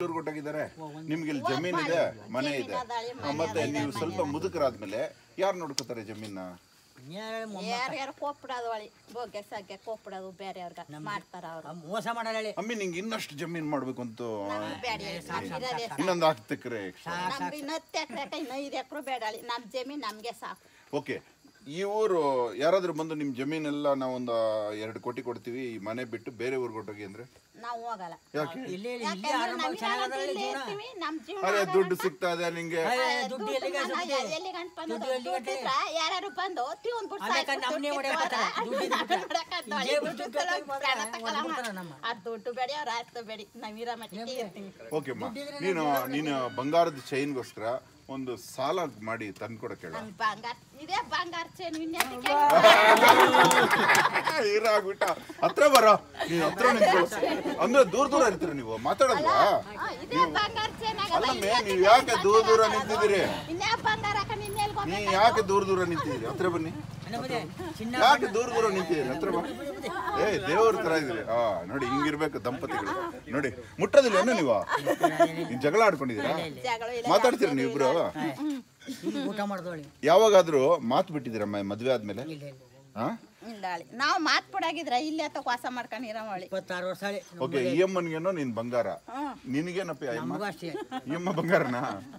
Tour ಕೊಟ್ಟಾಗಿದ್ದಾರೆ ನಿಮ್ಗೆ ಇಲ್ಲಿ ಜಮೀನ್ ಇದೆ ಮನೆ ಇದೆ ಆ, ಮತ್ತೆ ನೀವು ಸ್ವಲ್ಪ ಮುದುಕರಾದ್ಮೇಲೆ ಯಾರು ನೋಡ್ಕೋತಾರೆ ಜಮೀನ ಯಾರ್ಯಾರು ಕೋಪ್ಬಿಡೋದು ಒಳಿ ಬೋಗೆ ಸಗ್ಗೆ ಕೋಪ್ಬಿಡೋದು ಬೇರೆಯವ್ರಿಗೆ ಮಾಡ್ತಾರ ಅವ್ರು ಮೋಸ ಮಾಡಲ್ಲ ಹೇಳಿ ಅಮ್ಮಿ ನಿಂಗೆ ಇನ್ನಷ್ಟು ಜಮೀನ್ ಮಾಡ್ಬೇಕು ಅಂತ ಬೇಡ ಇರೋದೇ ಇನ್ನೊಂದು ಹಾಕ್ತಿಕ್ರೆ ನಮ್ಗೆ ಇನ್ನು ಹತ್ತು ಎಕರೆ ಇನ್ನು ಐದು ಎಕರೆ ಬೇಡ ನಮ್ಮ ಜಮೀನು ನಮಗೆ ಸಾಕು ಓಕೆ ಈ ಊರು ಯಾರಾದ್ರೂ ಬಂದು ನಿಮ್ಮ ಜಮೀನೆಲ್ಲ ನಾವೊಂದು ಎರಡು ಕೋಟಿ ಕೊಡ್ತೀವಿ ಈ ಮನೆ ಬಿಟ್ಟು ಬೇರೆ ಊರಿಗೆ ಹೊಟ್ಟೋಗಿ ಅಂದ್ರೆ ನಾವು ಹೋಗಲ್ಲ ಯಾಕೆ ಇಲ್ಲಿ ಇಲ್ಲಿ ಯಾಕಂದ್ರೆ ಆರಂಭ ನಮ್ಗೆ ಚೆನ್ನಾಗದಲ್ಲ ಇಲ್ಲೇ ಜೀವನ ಇರ್ತೀವಿ, ನಮ್ ಜೀವನ ಅರೆ ದುಡ್ಡು ಸಿಗ್ತಾ ಇದೆ ನಿಂಗೆ ದುಡ್ಡು ಎಲ್ಲಿಗೆ ಸುಮ್ನೆ? ಎಲ್ಲಿ ಗಂಟ್ ಬಂದು ದುಡ್ಡು ಎಲ್ಲಿ ಗಂಟೆ? ಯಾರು ಬಂದು ಟಿವನ್ ಬಿಟ್ಟು ಆಮೇಲೆ ನಮ್ನೇ ಹೊಡೆಯಕತ್ತಾರೆ. ದುಡ್ಡು ಇದ್ಬಿಟ್ರೆ. ಈ ಜೇಬು ದುಡ್ಡು ತಗೊಂಡ್ ಬಂದ್ರೆ ಹೊಡ್ಬಿಡ್ತಾರೆ ನಮ್ಮ. ಆ ದುಡ್ಡು ಬೇಡಿ ಅವ್ರ ಆಸ್ತಿ ಬೇಡಿ ನಾವ್ ಇರೋ ಮಟ್ಟಿಗೆ ಇರ್ತೀವಿ ಓಕೆ ಅಮ್ಮ ನೀನು ನೀನು ಬಂಗಾರದ ಚೈನ್ಗೋಸ್ಕರ ಒಂದು ಸಾಲ ಮಾಡಿ ತಂದ್ಕೊಡಕ್ಕೆ ಹೇಳ ನಮ್ ಬಂಗಾರ ಇದೇ ಬಂಗಾರ ಚೇನು ಇನ್ಯಾಕೆ ಇರಾಗ್ಬಿಟ್ಟ ಹತ್ರ ಬರೋ ನೀವು ಹತ್ರ ನಿಂತ್ಕೊಳ್ಳು ಅಂದ್ರೆ ದೂರ ದೂರ ಇರ್ತೀರ ನೀವು ಮಾತಾಡಲ್ವಾ ಆ, ಇದೇ ಬಂಗಾರ ಚೇನ್ ಆಗಲ್ಲ ಅಲ್ಲಮ್ಮೆ ನೀವು ಯಾಕೆ ದೂರ ದೂರ ನಿಂತಿದ್ದೀರಿ ಇನ್ಯಾ ಬಂಗಾರ ಹಾಕೊಂಡು ಇನ್ನೆಲ್ಗೋ ನೀ ಯಾಕೆ ದೂರ ದೂರ ನಿಂತಿದ್ದೀರಿ ಹತ್ರ ಬನ್ನಿ ನಮ್ಮದೇ ಚಿನ್ನ ಯಾಕೆ ದೂರ ದೂರ ನಿಂತಿದ್ದೀರಿ ಹತ್ರ ಬಾ ಏ ದೇವ್ರ ತರ ಇದ್ದೀರಿ ಹಾ ನೋಡಿ ಹಿಂಗಿರ್ಬೇಕು ದಂಪತಿಗಳು ನೋಡಿ ಮುಟ್ಟೋದಿಲ್ಲ ಏನು ನೀವು ನೀವು ಜಗಳ ಆಡ್ಕೊಂಡಿದ್ದೀರಾ ಜಗಳ ಇಲ್ಲ ಮಾತಾಡ್ತೀರ ನೀವಿಬ್ರು ಇಲ್ಲಿ ಊಟ ಮಾಡ್ದೋಳಿ ಯಾವಾಗಾದ್ರೂ ಮಾತು ಬಿಟ್ಟಿದ್ದೀರಮ್ಮ ಮದ್ವೆ ಆದ್ಮೇಲೆ ಇಲ್ಲ ಇಲ್ಲ ಹಾ ಇಲ್ಲ ಅಳಿ ನಾವು ಮಾತ್ ಬಿಡಾಗಿದ್ರ ಇಲ್ಲೇ ತಕ ವಾಸ ಮಾಡ್ಕೊಂಡಿರೋ ಒಳಿ ಇಪ್ಪತ್ತಾರು ವರ್ಷ ಹೇಳಿ ಓಕೆ ಈ ಅಮ್ಮನಿಗೇನೋ ನೀನ್ ಬಂಗಾರ ನಿನಗೇನಪ್ಪ ಈ ಅಮ್ಮ ನಮಗೂ ಅಷ್ಟೇ ಈ ಅಮ್ಮ ಬಂಗಾರನಾ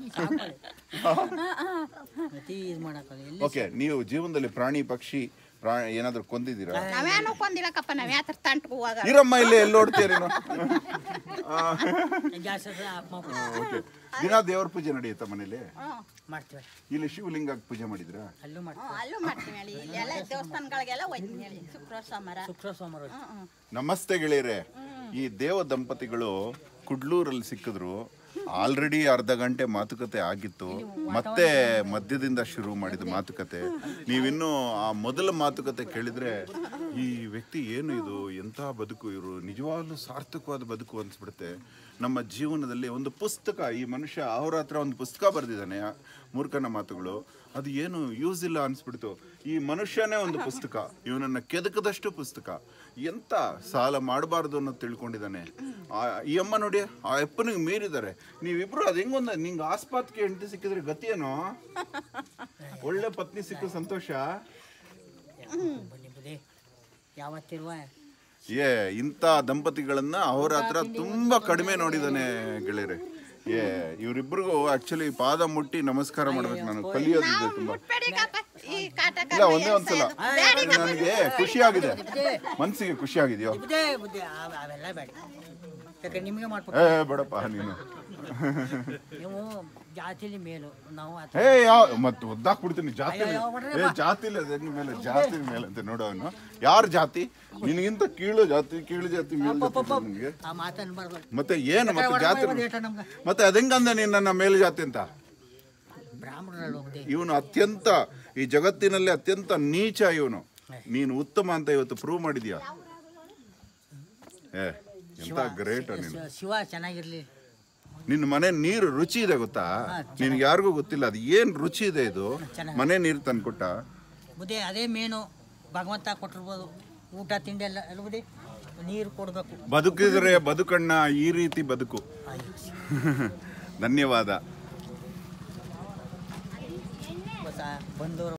ಮತ್ತೆ ಇದು ಮಾಡಕ್ಕಲ್ಲ ಎಲ್ಲಿ ಓಕೆ ನೀವು ಜೀವನದಲ್ಲಿ ಪ್ರಾಣಿ ಪಕ್ಷಿ ಪ್ರಾ ಏನಾದ್ರೂ ಕೊಂದಿದ್ದೀರಾ ನಾವೇನು ಕೊಂದಿಲ್ಲಕಪ್ಪ ನಾವ್ ಯಾತ್ರ ತಂಟ್ಗೆ ಹೋಗ ಇರಮ್ಮ ಇಲ್ಲಿ ಎಲ್ಲಿ ನೋಡ್ತೀರೇನೋ ಜಾಸ್ತಿ ಆದ್ರೆ ಆಪ್ ಮಾಡ್ಬಿಡು. ಓಕೆ ದಿನ ದೇವ್ರ ಪೂಜೆ ನಡೆಯುತ್ತಾ ಮನೇಲಿ ಹ್ಮ್ ಮಾಡ್ತೀವಿ ಇಲ್ಲಿ ಶಿವಲಿಂಗ ಪೂಜೆ ಮಾಡಿದ್ರಾ ಅಲ್ಲೂ ಮಾಡ್ತೀವಿ ಹ್ಮ್, ಅಲ್ಲೂ ಮಾಡ್ತೀವಿ ಹೇಳಿ ಇಲ್ಲಿ ಎಲ್ಲ ದೇವಸ್ಥಾನಗಳಿಗೆಲ್ಲ ಹೋಯ್ತೀನಿ ಹೇಳಿ ಶುಕ್ರ ಸೋಮವಾರ ಶುಕ್ರ ಸೋಮವಾರ ಹೋಗ್ತೀವಿ. ಹ್ಮ್, ಹ್ಮ್. ನಮಸ್ತೆ ಗೆಳೆಯರೆ ಈ ದೇವ ದಂಪತಿಗಳು ಕುಡ್ಲೂರಲ್ಲಿ ಸಿಕ್ಕಿದ್ರು ಆಲ್ರೆಡಿ ಅರ್ಧ ಗಂಟೆ ಮಾತುಕತೆ ಆಗಿತ್ತು ಮತ್ತೆ ಮಧ್ಯದಿಂದ ಶುರು ಮಾಡಿದ ಮಾತುಕತೆ ನೀವಿನ್ನೂ ಆ ಮೊದಲ ಮಾತುಕತೆ ಕೇಳಿದ್ರೆ ಈ ವ್ಯಕ್ತಿ ಏನು ಇದು ಎಂಥ ಬದುಕು ಇವರು ನಿಜವಾಗ್ಲೂ ಸಾರ್ಥಕವಾದ ಬದುಕು ಅನ್ಸ್ಬಿಡುತ್ತೆ ನಮ್ಮ ಜೀವನದಲ್ಲಿ ಒಂದು ಪುಸ್ತಕ ಈ ಮನುಷ್ಯ ಅವ್ರ ಹತ್ರ ಒಂದು ಪುಸ್ತಕ ಬರೆದಿದ್ದಾನೆ ಮೂರ್ಖನ ಮಾತುಗಳು ಅದು ಏನು ಯೂಸ್ ಇಲ್ಲ ಅನ್ಸ್ಬಿಡ್ತು ಈ ಮನುಷ್ಯನೇ ಒಂದು ಪುಸ್ತಕ ಇವನನ್ನ ಕೆದಕದಷ್ಟು ಪುಸ್ತಕ ಎಂತ ಸಾಲ ಮಾಡಬಾರ್ದು ಅನ್ನೋದು ತಿಳ್ಕೊಂಡಿದ್ದಾನೆ ಆ ಈ ಅಮ್ಮ ನೋಡಿ ಆ ಅಪ್ಪನಿಗೆ ಮೀರಿದ್ದಾರೆ ನೀವಿಬ್ರು ಅದು ಹೆಂಗೊಂದ ನಿಂಗೆ ಆಸ್ಪಾತ್ಗೆ ಹೆಂಡತಿ ಸಿಕ್ಕಿದ್ರೆ ಗತಿಯೇನೋ ಒಳ್ಳೆ ಪತ್ನಿ ಸಿಕ್ಕ ಸಂತೋಷ ಬನ್ನಿ ಬುದ್ಧಿ ಯಾವತ್ತಿರುವ ಏ ಇಂಥ ದಂಪತಿಗಳನ್ನ ಅವ್ರ ಹತ್ರ ತುಂಬಾ ಕಡಿಮೆ ನೋಡಿದಾನೆ ಗೆಳೆಯರೆ ಏ ಇವರಿಬ್ರಿಗೂ ಆಕ್ಚುಲಿ ಪಾದ ಮುಟ್ಟಿ ನಮಸ್ಕಾರ ಮಾಡ್ಬೇಕು ನಾನು ಕಲಿಯೋದಿದೆ ತುಂಬಾ ಮುಟ್ಬೇಡಿ ಕಾಕ, ಈ ಕಾಟಕ ಇಲ್ಲ ಒಂದೇ ಒಂದ್ಸಲ ನನಗೆ ಖುಷಿ ಆಗಿದೆ ಮನ್ಸಿಗೆ ಖುಷಿ ಆಗಿದೆಯೋ ಬುದ್ಧಿ ಬುದ್ಧಿ ಅವ್- ಅವೆಲ್ಲ ಬೇಡ ಯಾಕೆ ನಿಮಗೆ ಮಾಡ್ಬಿಟ್ಟು ಏ ಬೇಡಪ್ಪ ನೀನು ನೀವು ಜಾತಿಲಿ ಮೇಲು ನಾವು ಆತ- ಏ ಯಾವ ಮತ್ತೆ ಒದ್ದಾಕ್ಬಿಡ್ತೀನಿ ಜಾತಿ ಅಯ್ಯೋ, ಮಾಡ್ರಿ ಏ ಜಾತಿಲಿ ಅದೇನ್ ಮೇಲೆ ಜಾತಿ ಮೇಲೆ ಅಂತ ನೋಡು ಅವನು ಯಾರ ಜಾತಿ ನಿನಗಿಂತ ಕೀಳು ಜಾತಿ ಕೀಳು ಜಾತಿ ಮೇಲ್ ಜಾತಿ ನಿನಗೆ ಆ ಮಾತನ್ನು ಬರ್ಬೋದು ಮತ್ತೆ ಏನು ಮತ್ತೆ ಜಾತಿ ಏಟ ನಮ್ಗೆ ಮತ್ತೆ ಅದೆಂಗಂದ ನೀನ್ ನನ್ನ ಮೇಲು ಜಾತಿ ಅಂತ ಬ್ರಾಹ್ಮಣರಲ್ಲಿ ಹೋಗ್ದೆ ಇವನು ಅತ್ಯಂತ ಈ ಜಗತ್ತಿನಲ್ಲಿ ಅತ್ಯಂತ ನೀಚ ಇವನು ನೀನು ಉತ್ತಮ ಅಂತ ಇವತ್ತು ಪ್ರೂವ್ ಮಾಡಿದ್ಯಾ ಏ ಎಂತ ಗ್ರೇಟ್ ನೀನು ಶಿವ ಚೆನ್ನಾಗಿರ್ಲಿ ನಿನ್ನ ಮನೆ ನೀರು ರುಚಿ ಇದೆ ಗೊತ್ತಾ ನಿನ್ಗೆ ಯಾರಿಗೂ ಗೊತ್ತಿಲ್ಲ ಅದು ಏನ್ ರುಚಿ ಇದೆ ಇದು ಚೆನ್ನಾಗಿ. ಮನೆ ನೀರು ತಂದ್ಕೊಟ್ಟ ಬುದ್ಧಿ ಅದೇ ಮೇನು ಭಗವಂತ ಕೊಟ್ಟಿರ್ಬೋದು ಊಟ ತಿಂಡಿ ಎಲ್ಲ ಎಲ್ಲ ಬುದ್ಧಿ ನೀರು ಕೊಡಬೇಕು ಬದುಕಿದ್ರೆ ಬದುಕಣ್ಣ ಈ ರೀತಿ ಬದುಕು ಧನ್ಯವಾದ ಬಂದವರು